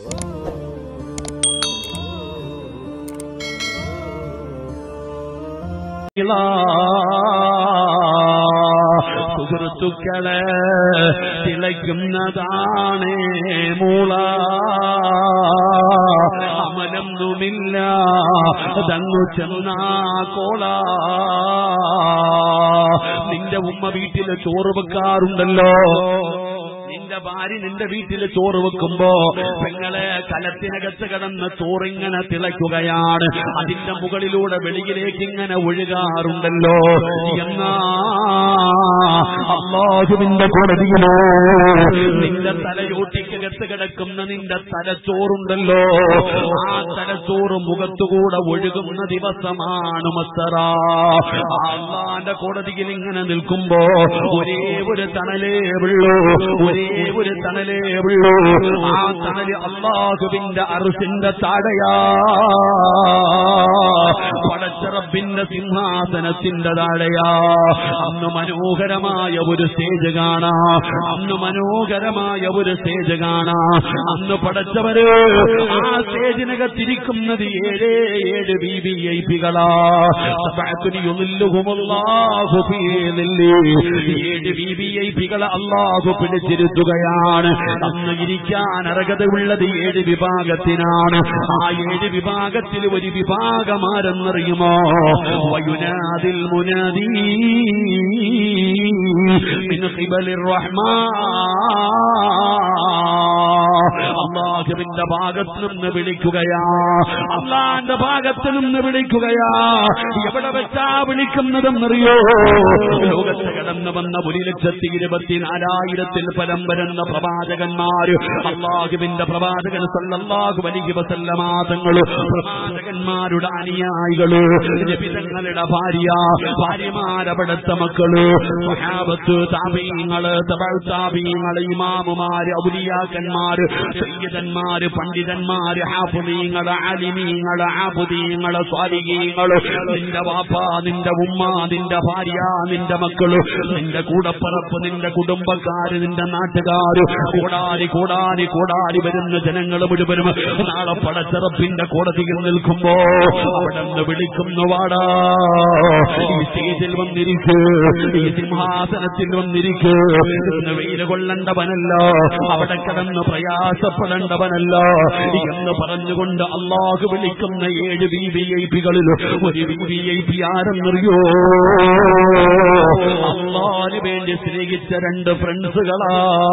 സുഹൃത്തുക്കളെ തിളയ്ക്കുന്നതാണ് മൂള അമലൊന്നുമില്ല തന്നു ചെന്നാ കോള നിന്റെ ഉമ്മ വീട്ടില് ചോറ് വെക്കാറുണ്ടല്ലോ നിന്റെ ഭാര്യ നിന്റെ വീട്ടില് ചോറ് വെക്കുമ്പോ പെങ്ങളെ കലത്തിനകത്ത് കിടന്ന് ചോറിങ്ങനെ തിളയ്ക്കുകയാണ് അതിന്റെ മുകളിലൂടെ വെളിയിലേക്ക് ഇങ്ങനെ ഒഴുകാറുണ്ടല്ലോ എന്നാ അള്ളാഹുവിന്റെ കോടതിയിലോ നിന്റെ തലയോട്ടിക്കകത്ത് കിടക്കുന്ന നിന്റെ തലച്ചോറുണ്ടല്ലോ ആ തലച്ചോറ് മുഖത്തുകൂടെ ഒഴുകുന്ന ദിവസമാണ് മത്തറ അള്ളാന്റെ കോടതിയിൽ ഇങ്ങനെ നിൽക്കുമ്പോ ഒരേ ഒരു തണലേ ഉള്ളൂ ഒരേ ഒരു തണലേ ഉള്ളൂ ആ തണല് അള്ളാഹുവിന്റെ അറുസിന്റെ താഴയാ പടച്ചറബിന്റെ സിംഹാസനത്തിന്റെ താഴയാ അന്ന് മനോഹരമായ ഒരു സ്റ്റേജ് കാണാം അന്ന് മനോഹരമായ ഒരു സ്റ്റേജ് കാണാം അന്ന് പടച്ചവര് ആ സ്റ്റേജിനകത്തിരിക്കുന്നത് ഏഴേ ഏഴ് ബി ബി ഐ പികളാ ഏഴ് ബി ബി ഐ പികളെ അള്ളാഹു പിടിച്ചിരുത്തുകയാണ് അന്ന് ഇരിക്കാൻ അർഹതയുള്ളത് ഏഴ് വിഭാഗത്തിനാണ് ആ ഏഴ് വിഭാഗത്തിൽ ഒരു വിഭാഗമാരെന്നറിയുമോ വയുനാദിൽ മുനദീ من قبل الرحمن അള്ളാഹുവിന്റെ ഭാഗത്ത് നിന്ന് വിളിക്കുകയാ അള്ളാന്റെ ഭാഗത്ത് നിന്ന് വിളിക്കുകയാ എവിടെ വെച്ചാ വിളിക്കുന്നതെന്നറിയോ ലോകത്ത് കടന്നു വന്ന ഒരു ലക്ഷത്തി ഇരുപത്തിനാലായിരത്തിൽ പരം വരുന്ന പ്രവാചകന്മാര് അള്ളാഹുവിന്റെ പ്രവാചകൻ സല്ലല്ലാഹു അലൈഹി വസല്ലമ തങ്ങള് പ്രവാചകന്മാരുടെ അനുയായികള് നബിതങ്ങളുടെ ഭാര്യ ഭാര്യമാരവിടുത്തെ മക്കള് സ്വഹാബത്ത് താപീങ്ങള് താപീങ്ങള് ഇമാമുമാര് ഔലിയാക്കന്മാര് സയ്യിദന്മാര് പണ്ഡിതന്മാര് ഹാഫുദീങ്ങള് ആലിമീങ്ങള് ആബുദീങ്ങള് സ്വാലികീങ്ങള് നിന്റെ വാപ്പ നിന്റെ ഉമ്മ നിന്റെ ഭാര്യ നിന്റെ മക്കള് നിന്റെ കൂടപ്പറപ്പ് നിന്റെ കുടുംബക്കാര് നിന്റെ നാട്ടുകാര് കൂടാരി കൂടാരി കൂടാരി വരുന്ന ജനങ്ങൾ മുഴുവനും നാളെ പടച്ചറപ്പിന്റെ കോടതിയിൽ നിൽക്കുമ്പോ അവിടെ നിന്ന് വിളിക്കുന്നു വാടാ ഈ സ്റ്റേജിൽ വന്നിരിക്ക് ഈ സിംഹാസനത്തിൽ വന്നിരിക്ക് ഇന്ന് വെയിൽ കൊള്ളേണ്ടവനല്ലോ അവിടെ കിടന്ന് പ്രയാസപ്പെടേണ്ടവനല്ല എന്ന് പറഞ്ഞുകൊണ്ട് അള്ളാഹു വിളിക്കുന്ന ഏഴ് വി വി ഐ പികളിൽ ഒരു വി വി ഐ പി ആരെന്നറിയോ അള്ളാഹിന് വേണ്ടി സ്നേഹിച്ച രണ്ട് ഫ്രണ്ട്സുകളാ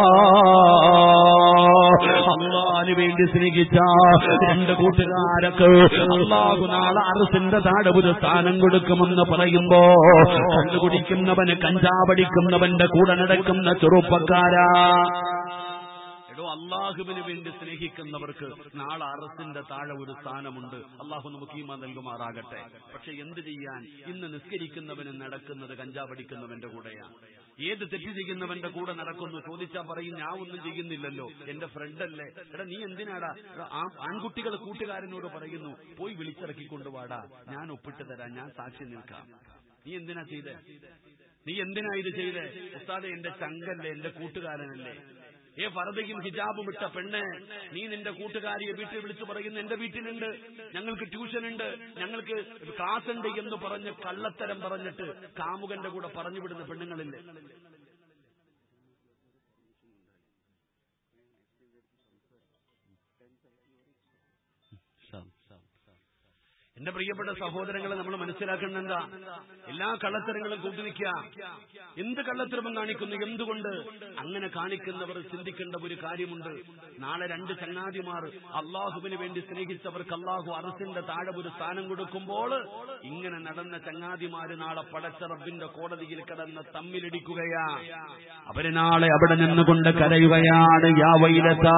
അള്ളാഹിന് വേണ്ടി സ്നേഹിച്ച രണ്ട് കൂട്ടുകാരൊക്കെ അള്ളാഹു നാളെ അറസിന്റെ താഴെ ഒരു സ്ഥാനം കൊടുക്കുമെന്ന് പറയുമ്പോ കണ്ടുകുടിക്കുന്നവന് കഞ്ചാവടിക്കുന്നവന്റെ കൂടെ നടക്കുന്ന ചെറുപ്പക്കാരാ എടോ അള്ളാഹുവിന് വേണ്ടി സ്നേഹിക്കുന്നവർക്ക് നാളെ അറസിന്റെ താഴെ ഒരു സ്ഥാനമുണ്ട് അള്ളാഹു നമുക്ക് ഈമ നൽകുമാറാകട്ടെ പക്ഷെ എന്ത് ചെയ്യാൻ ഇന്ന് നിസ്കരിക്കുന്നവന് നടക്കുന്നത് കഞ്ചാവടിക്കുന്നവന്റെ കൂടെയാണ് ഏത് തെറ്റ് ചെയ്യുന്നവന്റെ കൂടെ നടക്കുന്നു ചോദിച്ചാ പറയും ഞാൻ ഒന്നും ചെയ്യുന്നില്ലല്ലോ എന്റെ ഫ്രണ്ട് അല്ലേ എടാ നീ എന്തിനാടാ എടാ, ആ ആൺകുട്ടികൾ കൂട്ടുകാരനോട് പറയുന്നു പോയി വിളിച്ചിറക്കി കൊണ്ടുവാടാ ഞാൻ ഒപ്പിട്ട് തരാം ഞാൻ സാക്ഷി നിൽക്കാം നീ എന്തിനാ ചെയ്തേ നീ എന്തിനാ ഇത് ചെയ്തേ ഉസ്താദെ എന്റെ ചങ്കല്ലേ എന്റെ കൂട്ടുകാരനല്ലേ ഏ ഫറദയും ഹിജാബും ഇട്ട പെണ്ണ് നീ നിന്റെ കൂട്ടുകാരിയെ വീട്ടിൽ വിളിച്ചു പറയുന്നു എന്റെ വീട്ടിലുണ്ട് ഞങ്ങൾക്ക് ട്യൂഷൻ ഉണ്ട് ഞങ്ങൾക്ക് ക്ലാസ് ഉണ്ട് എന്ന് പറഞ്ഞ് കള്ളത്തരം പറഞ്ഞിട്ട് കാമുകന്റെ കൂടെ പറഞ്ഞു വിടുന്ന പെണ്ണുങ്ങളില്ലേ എന്റെ പ്രിയപ്പെട്ട സഹോദരങ്ങളെ നമ്മൾ മനസ്സിലാക്കേണ്ട എന്താ എല്ലാ കള്ളത്തരങ്ങളും കൂട്ടിനിക്കുക എന്ത് കള്ളത്തരവും കാണിക്കുന്നു എന്തുകൊണ്ട് അങ്ങനെ കാണിക്കുന്നവർ ചിന്തിക്കേണ്ട ഒരു കാര്യമുണ്ട് നാളെ രണ്ട് ചങ്ങാതിമാർ അള്ളാഹുവിന് വേണ്ടി സ്നേഹിച്ചവർക്ക് അള്ളാഹു അറസിന്റെ താഴെ ഒരു സ്ഥാനം കൊടുക്കുമ്പോൾ ഇങ്ങനെ നടന്ന ചങ്ങാതിമാര് നാളെ പടച്ച റബ്ബിന്റെ കോടതിയിൽ കിടന്ന് തമ്മിലിടിക്കുകയാ അവര് നാളെ അവിടെ നിന്നുകൊണ്ട് കരയുകയാണ് യാ വൈലത്താ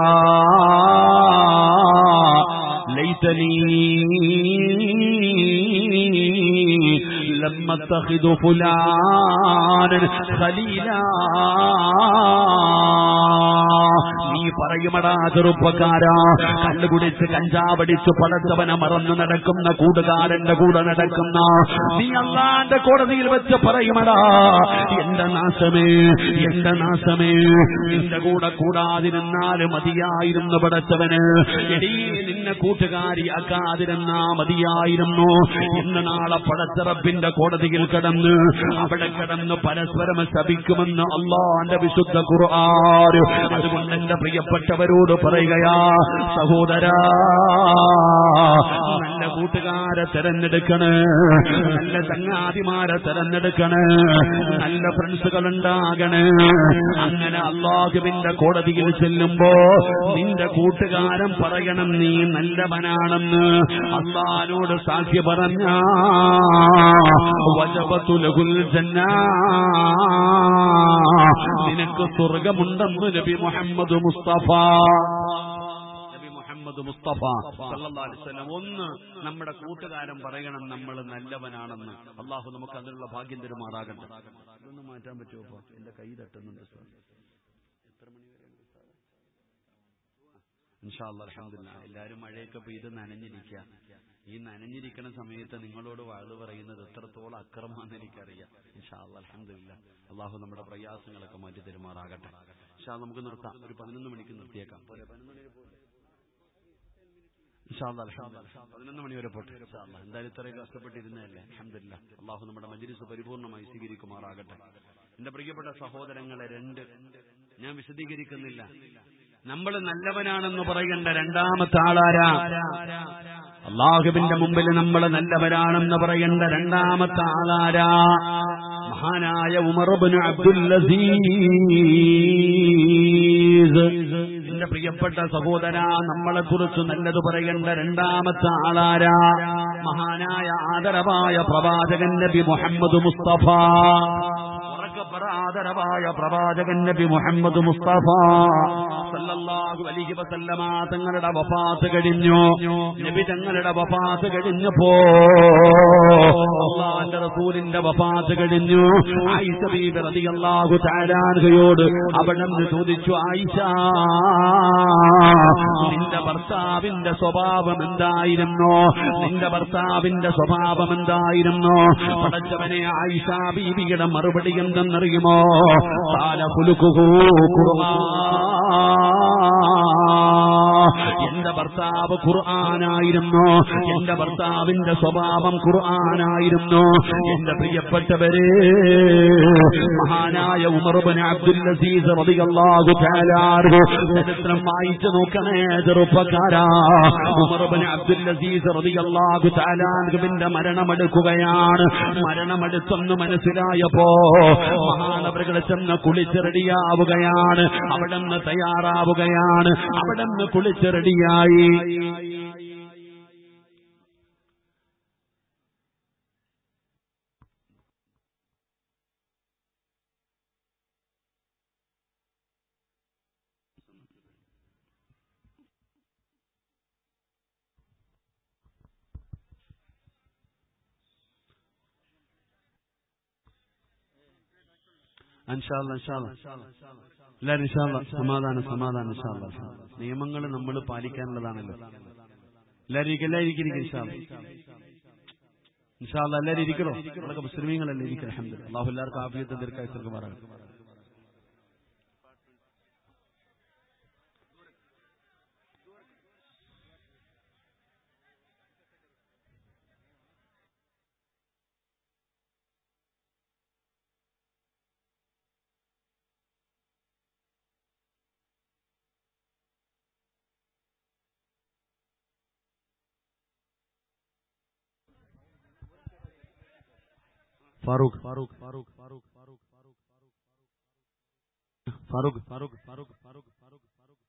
ليتني لم اتخذ فلانا خليلا നീ പറ പറയുമടാ ചെറുപ്പക്കാരാ കണ്ടുകുടിച്ച് കഞ്ചാവടിച്ച് പടച്ചവനെ മറന്നു നടക്കുന്ന കൂട്ടുകാരന്റെ കൂടെ നടക്കുന്ന നീ അള്ളാന്റെ കോടതിയിൽ വെച്ച് പറയുമടാ എന്റെ നാശമേ എന്റെ നാശമേ നിന്റെ കൂടെ കൂടാതിരുന്നാൽ മതിയായിരുന്നു പടച്ചവന് എടീ നിന്നെ കൂട്ടുകാരിയാക്കാതിരുന്നാ മതിയായിരുന്നു ഇന്ന് നാളെ പടച്ചറപ്പിന്റെ കോടതിയിൽ കിടന്ന് അവിടെ കിടന്ന് പരസ്പരം ശപിക്കുമെന്ന് അള്ളാന്റെ വിശുദ്ധ ഖുർആൻ അതുകൊണ്ട് എന്റെ പ്രിയപ്പെട്ടവരോട് പറയുകയാ സഹോദരാ നല്ല കൂട്ടുകാരെ തെരഞ്ഞെടുക്കണേ നല്ല ചങ്ങാതിമാരെ തെരഞ്ഞെടുക്കണേ നല്ല ഫ്രണ്ട്സുകൾ ഉണ്ടാകണേ അങ്ങനെ അള്ളാഹുവിന്റെ കോടതിയിൽ ചെല്ലുമ്പോ നിന്റെ കൂട്ടുകാരൻ പറയണം നീ നല്ലവനാണെന്ന് അള്ളഹാനോട് സാക്ഷി പറഞ്ഞ വജപത്തുലകുൽ ജന്ന നിനക്ക് സ്വർഗമുണ്ടെന്ന് നബി മുഹമ്മദ് മുസ്തഫ നബി മുഹമ്മദ് മുസ്തഫ സല്ലല്ലാഹു അലൈഹി വസല്ലം ഒന്ന് നമ്മുടെ കൂട്ടുകാരൻ പറയണം നമ്മൾ നല്ലവനാണെന്ന് അള്ളാഹു നമുക്ക് അതിനുള്ള ഭാഗ്യം തരുമാറാകട്ടെ ഇതൊന്ന് മാറ്റാൻ പറ്റുമോ അപ്പൊ എന്റെ കൈ തട്ടുന്നുണ്ട് സാർ എത്ര മണി വരെയുണ്ട് സാർ ഇൻഷാ അല്ലാ അൽഹംദുലില്ലാ എല്ലാവരും മഴയൊക്കെ പെയ്ത് നനഞ്ഞിരിക്കുക ഈ നനഞ്ഞിരിക്കുന്ന സമയത്ത് നിങ്ങളോട് വാഴ്ന്നു പറയുന്നത് എത്രത്തോളം അക്രമാണെന്ന് എനിക്കറിയാം ഇൻഷാ അല്ലാ അൽഹംദുലില്ലാ അള്ളാഹു നമ്മുടെ പ്രയാസങ്ങളൊക്കെ മാറ്റി തരുമാറാകട്ടെ ഇൻഷാ അല്ലാ നമുക്ക് നിർത്താം ഒരു പതിനൊന്ന് മണിക്ക് നിർത്തിയേക്കാം പോരെ പതിനൊന്ന് മണി പോലെ ഇൻഷാ അല്ലാ അൽഹംദുലില്ലാ പതിനൊന്ന് മണി വരെ പോട്ടെ ഇൻഷാ അല്ലാ എന്തായാലും ഇത്രയും കഷ്ടപ്പെട്ടിരുന്നതല്ലേ അൽഹംദുലില്ലാ അള്ളാഹു നമ്മുടെ മജ്ലിസ് പരിപൂർണമായി സ്വീകരിക്കുമാറാകട്ടെ എന്റെ പ്രിയപ്പെട്ട സഹോദരങ്ങളെ രണ്ട് ഞാൻ വിശദീകരിക്കുന്നില്ല നമ്മൾ നല്ലവനാണെന്ന് പറയേണ്ട രണ്ടാമത്തെ ആളാരാ അള്ളാഹുവിന്റെ മുമ്പിൽ നമ്മൾ നല്ലവരാണെന്ന് പറയേണ്ട രണ്ടാമത്തെ ആളാരാ മഹാനായ ഉമർബിന് അബ്ദുൽ അസീസ് എന്റെ പ്രിയപ്പെട്ട സഹോദര നമ്മളെ കുറിച്ച് നല്ലത് പറയേണ്ട രണ്ടാമത്തെ ആളാരാ മഹാനായ ആദരവായ പ്രവാചകൻ നബി മുഹമ്മദ് മുസ്തഫ ഉറക്കെ പറ ആദരവായ പ്രവാചകൻ നബി മുഹമ്മദ് മുസ്തഫ സല്ലല്ലാഹു അലൈഹി വസല്ലമ തങ്ങളുടെ വഫാത്ത് കഴിഞ്ഞു നബി തങ്ങളുടെ വഫാത്ത് കഴിഞ്ഞപ്പോ അള്ളാഹുവിന്റെ റസൂലിന്റെ വഫാത്ത് കഴിഞ്ഞു ആയിഷ ബീബി റളിയല്ലാഹു തആല അൻഹയോട് അവിടെ നിന്ന് ചോദിച്ചു ആയിഷ നിന്റെ ഭർത്താവിന്റെ സ്വഭാവം എന്തായിരുന്നു നിന്റെ ഭർത്താവിന്റെ സ്വഭാവം എന്തായിരുന്നു പടച്ചവനെ ആയിഷ ബീവിയുടെ മറുപടി എന്തെന്നറിയുമോ കാല കുലുക്കുഹൂ എന്റെ ഭർത്താവ് ഖുർആനായിരുന്നു എന്റെ ഭർത്താവിന്റെ സ്വഭാവം ഖുർആനായിരുന്നു എന്റെ പ്രിയപ്പെട്ടവരെ മഹാനായ ഉമർബൻ അബ്ദുൽ അസീസ് റളിയല്ലാഹു തആല അൻഹു ചരിത്രം വായിച്ചു നോക്കണേ ചെറുപ്പക്കാരാ ഉമർബൻ അബ്ദുൽ അസീസ് റളിയല്ലാഹു തആല അൻഹുവിന്റെ മരണമെടുക്കുകയാണ് മരണമെടുത്തെന്ന് മനസ്സിലായപ്പോ മഹാനവറുകളെ ചെന്ന് കുളിച്ച് റെഡിയാവുകയാണ് അവിടെ നിന്ന് തയ്യാറാവുകയാണ് അവിടെ നിന്ന് കുളിച്ച് റെഡിയായി അൻഷാല്ല അൻഷാല്ല എല്ലാവരും ഇൻഷാല്ല സമാധാനം സമാധാനം ഇൻഷാല്ല നിയമങ്ങൾ നമ്മൾ പാലിക്കാനുള്ളതാണല്ലോ എല്ലാവരും ഇരിക്കും എല്ലാവരും ഇരിക്കും ഇൻഷാല്ല ഇൻഷാല്ല എല്ലാവരും ഇരിക്കണോ നമ്മളൊക്കെ മുസ്ലിമീങ്ങളല്ലേ ഇരിക്കണം അഹമ്മദ് അള്ളാഹു എല്ലാവർക്കും ആഫിയത്തെ ദീർഘായുസ് നൽകുമാറാണ് ഫാറൂഖ് ഫാറൂഖ് ഫാറൂഖ് ഫാറൂഖ് ഫാറൂഖ് ഫാറൂഖ് ഫാറൂഖ് ഫാറൂഖ് ഫാറൂഖ് ഫാറൂഖ് ഫാറൂഖ് ഫാറൂഖ്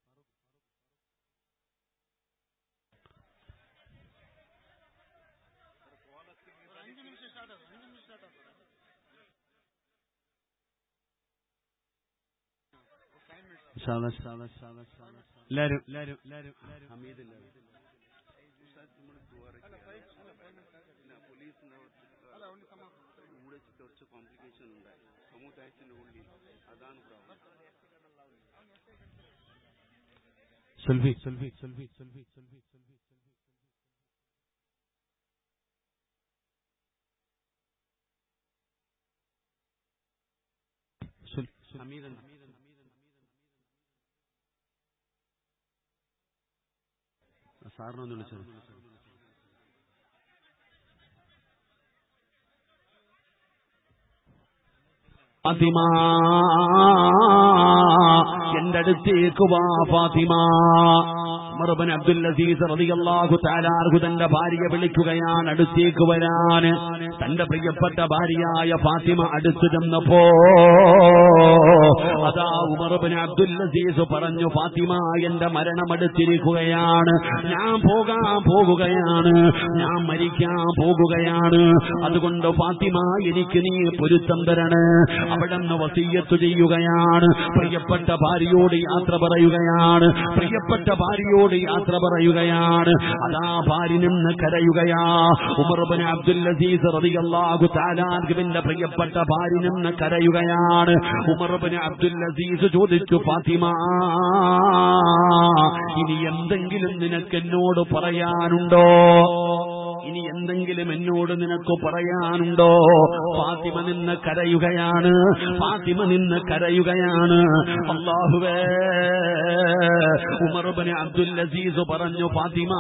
എല്ലാരും എല്ലാരും എല്ലാരും ഹമീദ് കുറച്ച് കോംപ്ലിക്കേഷൻ ഉണ്ടായി സമൂഹത്തിന്റെ ഉള്ളിൽ അതാണ് problem selfie selfie selfie selfie selfie സാറിനൊന്ന് വിളിച്ചത് ഫാത്തിമ എന്റെ അടുത്തേക്ക് വാ ഫാത്തിമ ഉമർബൻ അബ്ദുൽ അസീസ് റളിയല്ലാഹു തആലാഹു തന്റെ ഭാര്യയെ വിളിക്കുകയാണ് അടുത്തേക്ക് വരാൻ തന്റെ പ്രിയപ്പെട്ട ഭാര്യയായ ഫാത്തിമ അടുത്തു ചെന്നപ്പോ അതാ ഉമർബൻ അബ്ദുൽ അസീസ് പറഞ്ഞു ഫാത്തിമ എന്റെ മരണം അടുത്തിരിക്കുകയാണ് ഞാൻ പോകാൻ പോകുകയാണ് ഞാൻ മരിക്കാൻ പോകുകയാണ് അതുകൊണ്ട് ഫാത്തിമ എനിക്ക് നീ പൊരുത്തം തരണേ അവിടെ നിന്ന് വസീയത്ത് ചെയ്യുകയാണ് പ്രിയപ്പെട്ട ഭാര്യയോട് യാത്ര പറയുകയാണ് പ്രിയപ്പെട്ട ഭാര്യയോട് യാത്ര പറയുകയാണ് അതാ ഭാര്യ നിന്ന് കരയുകയാ ഉമർബൻ അബ്ദുൽ അസീസ് റളിയല്ലാഹു തആലാഹുവിന്റെ പ്രിയപ്പെട്ട ഭാര്യ നിന്ന് കരയുകയാണ് ഉമർബൻ അബ്ദുൽ അസീസ് ചോദിച്ചു ഫാത്തിമ ഇനി എന്തെങ്കിലും നിനക്ക് എന്നോട് പറയാനുണ്ടോ ഇനി എന്തെങ്കിലും എന്നോട് നിനക്ക് പറയാനുണ്ടോ ഫാത്തിമ നിന്ന് കരയുകയാണ് ഫാത്തിമ നിന്ന് കരയുകയാണ് അള്ളാഹുവേ ഉമർബന് അബ്ദുൽ അസീസ് പറഞ്ഞു ഫാത്തിമ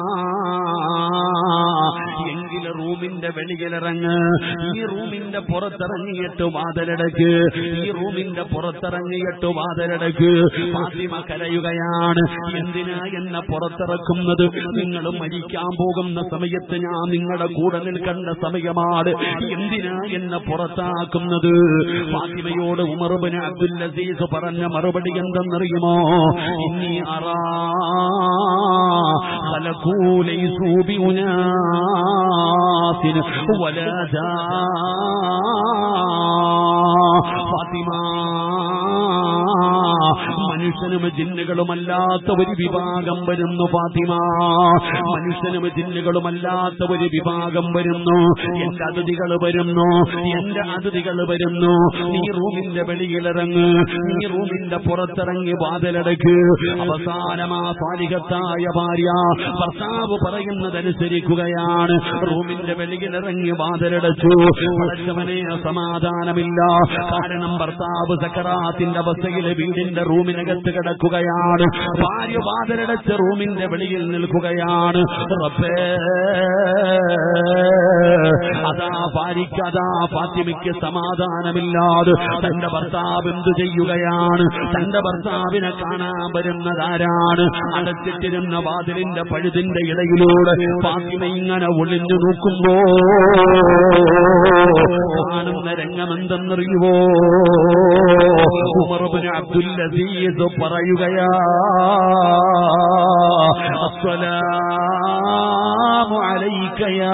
എങ്കിൽ റൂമിന്റെ വെളിയിലിറങ്ങ് ഈ റൂമിന്റെ പുറത്തിറങ്ങിയിട്ട് വാതിലടക്ക് ഈ റൂമിന്റെ പുറത്തിറങ്ങിയിട്ട് വാതിലടക്ക് ഫാത്തിമ കരയുകയാണ് എന്തിനാ എന്നെ പുറത്തിറക്കുന്നത് നിങ്ങൾ മരിക്കാൻ പോകുന്ന സമയത്ത് ഞാൻ നിങ്ങളുടെ കൂടെ നിൽക്കേണ്ട സമയമാണ് എന്തിനാ എന്നെ പുറത്താക്കുന്നത് ഫാത്തിമയോട് ഉമർബിന് അബ്ദുൽ അസീസ് പറഞ്ഞ മറുപടി എന്തെന്നറിയുമോ ഇനി അറാ خلقوا ليسوا بأناس ولا فاطمة മനുഷ്യനും ജിന്നുകളുമല്ലാത്ത ഒരു വിഭാഗം വരുന്നു ഫാത്തിമ മനുഷ്യനും ജിന്നുകളുമല്ലാത്ത ഒരു വിഭാഗം വരുന്നു എന്റെ അതിഥികൾ വരുന്നു എന്റെ അതിഥികൾ വരുന്നു നീ റൂമിന്റെ വെളിയിലിറങ്ങ് നീ റൂമിന്റെ പുറത്തിറങ്ങി വാതിലടക്ക് അവസാനമാ പാലികത്തായ ഭാര്യ ഭർത്താവ് പറയുന്നതനുസരിക്കുകയാണ് റൂമിന്റെ വെളിയിലിറങ്ങി വാതിലടച്ചു പടച്ചവനെ സമാധാനമില്ല കാരണം ഭർത്താവ് സക്കറാത്തിന്റെ അവസ്ഥയിൽ വീടിന്റെ റൂമിനകത്ത് കിടക്കുകയാണ് ഭാര്യ വാതിലടച്ച് റൂമിന്റെ വെളിയിൽ നിൽക്കുകയാണ് റബ്ബേ അതാ ഭാര്യയ്ക്ക് അതാ ഫാത്തിമയ്ക്ക് സമാധാനമില്ലാതെ തന്റെ ഭർത്താവ് എന്തു ചെയ്യുകയാണ് തന്റെ ഭർത്താവിനെ കാണാൻ വരുന്നതാരാണ് അടച്ചിട്ടിരുന്ന വാതിലിന്റെ പഴുതിന്റെ ഇടയിലൂടെ ഫാത്തിമ ഇങ്ങനെ ഒളിഞ്ഞു നോക്കുമ്പോ കാണുന്ന രംഗമെന്തെന്നറിയുവോ ഉമർബിന് അബ്ദുൽ അസീസ് പറയുകയാ അസ്സലാമു അലൈക യാ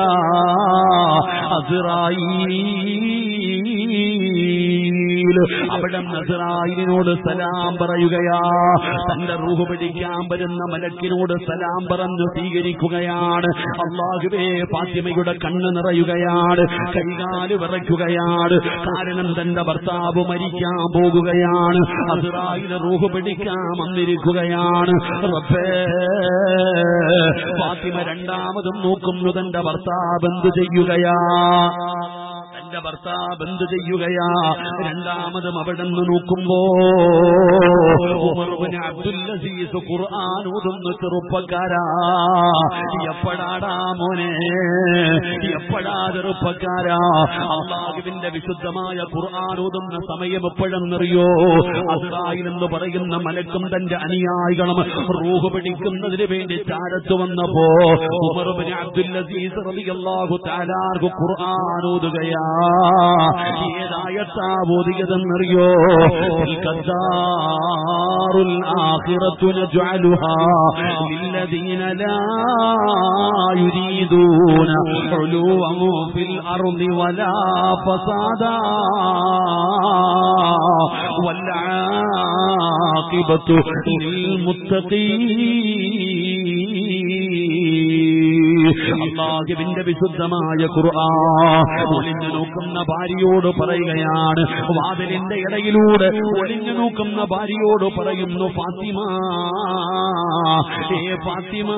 അസ്റായീൽ അവിടെ നസറായിനോട് സലാം പറയുകയാ തന്റെ റൂഹ് പിടിക്കാൻ വരുന്ന മലക്കിനോട് സലാം പറഞ്ഞു സ്വീകരിക്കുകയാണ് അള്ളാഹുവേ ഫാത്തിമയുടെ കണ്ണ് നിറയുകയാണ് കൈകാല് വിറയ്ക്കുകയാണ് കാരണം തന്റെ ഭർത്താവ് മരിക്കാൻ പോകുകയാണ് അസുറായിന് റൂഹ് പിടിക്കാൻ വന്നിരിക്കുകയാണ് റബ്ബേ ഫാത്തിമ രണ്ടാമതും നോക്കുന്നു തന്റെ ഭർത്താവ് എന്ത് ചെയ്യുകയാ തന്റെ ഭർത്താവ് എന്ത് ചെയ്യുകയാ രണ്ടാമതും അവിടെ നിന്ന് നോക്കുമ്പോ ഉമർബിന് അബ്ദുൽ അസീസ് ഖുർആൻ ഓതുന്ന ചെറുപ്പക്കാരാ എപ്പോഴാടാ മോനെ എപ്പോഴാ ചെറുപ്പക്കാരാ അള്ളാഹുവിന്റെ വിശുദ്ധമായ ഖുർആൻ ഓതുന്ന സമയം എപ്പോഴെന്നറിയോ അസ്രായിൽ എന്ന് പറയുന്ന മലക്കും തന്റെ അനുയായികളും റൂഹ് പിടിക്കുന്നതിന് വേണ്ടി ചാരത്ത് വന്നപ്പോ ഉമർബിന് അബ്ദുൽ അസീസ് റളിയല്ലാഹു തആലാഹു ഖുർആൻ ഓതുകയാ ഏതായത്താ ഓതിയതെന്നറിയോ കദ്ദാറുൽ ആഖിറത്തു നജ്അലുഹാ ലില്ലദീന ലാ യുരീദൂന ഉലുവൻ ഫിൽ അർളി വലാ ഫസാദാ والعاقبة للمتقين അള്ളാഹുവിന്റെ വിശുദ്ധമായ ഖുർആൻ ഒളിഞ്ഞു നോക്കുന്ന ഭാര്യയോട് പറയുകയാണ് വാതിലിന്റെ ഇടയിലൂടെ ഒളിഞ്ഞു നോക്കുന്ന ഭാര്യയോട് പറയുന്നു ഫാത്തിമ ഏ ഫാത്തിമ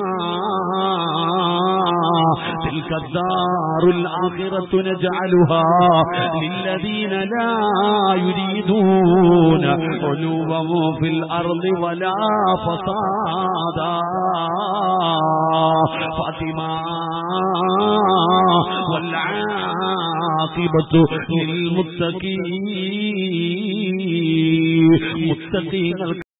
تلك الدار الآخرة نجعلها للذين لا يريدون علوا في الأرض ولا فسادا فاطمة والعاقبة للمتقين متقين